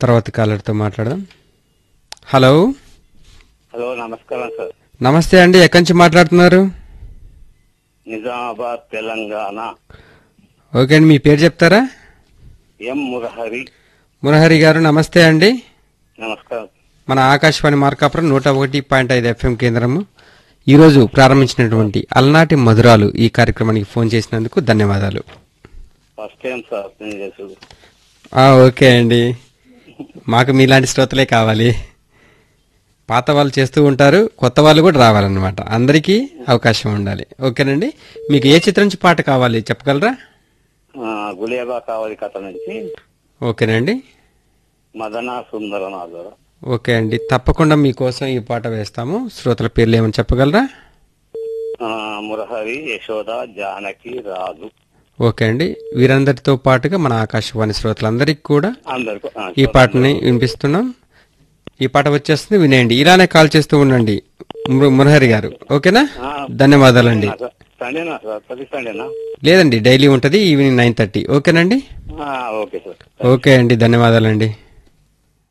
తర్వాత కాలర్తో మాట్లాడదాం hello hello నమస్కారం సార్ నమస్తే అండి ఎక్కడి నుంచి మాట్లాడుతున్నారు నిజామాబాద్ తెలంగాణ ఓకే అండి మీ పేరు చెప్తారా ఎం మురహరి మురహరి గారు నమస్తే అండి నమస్కారం మన ఆకాశవాణి మార్కాపురం నూట ఒకటి పాయింట్ ఐదు ఎఫ్ఎం కేంద్రము ఈరోజు ప్రారంభించినటువంటి అలనాటి మధురాలు ఈ కార్యక్రమానికి ఫోన్ చేసినందుకు ధన్యవాదాలు ఫస్ట్ టైం సార్ నేను చేసుడు ఆ, ఓకే అండి మాకు మీలాంటి శ్రోతలే కావాలి పాత వాళ్ళు చేస్తూ ఉంటారు కొత్త వాళ్ళు కూడా రావాలన్నమాట అందరికీ అవకాశం ఉండాలి ఓకేనండి మీకు ఏ చిత్రం నుంచి పాట కావాలి చెప్పగలరా ఆ, గులేబా కావలి కథ నుంచి ఓకేనండి మదన సుందరనాథుర ఓకే అండి తప్పకుండా మీకోసం ఈ పాట వేస్తాము శ్రోతల పేర్లు ఏమని చెప్పగలరా ఆ, మురహరి యశోద జానకి రాజు ఓకే అండి వీరందరితో పాటుగా మన ఆకాశవాణి శ్రోతలందరికీ కూడా అందరికి ఆ, ఈ పాటని వినిపిస్తున్నాం ఈ పాట వచ్చేస్తుంది వినేయండి ఇలానే కాల్ చేస్తూ ఉండండి ము- మురహరి గారు ఓకేనా ఆ, ధన్యవాదాలండి సార్. సండేనా సార్ ప్రతి సండేనా లేదండి డైలీ ఉంటుంది ఈవినింగ్ నైన్ థర్టీ ఓకేనండి ఆ, ఓకే సార్ ఓకే అండి ధన్యవాదాలండి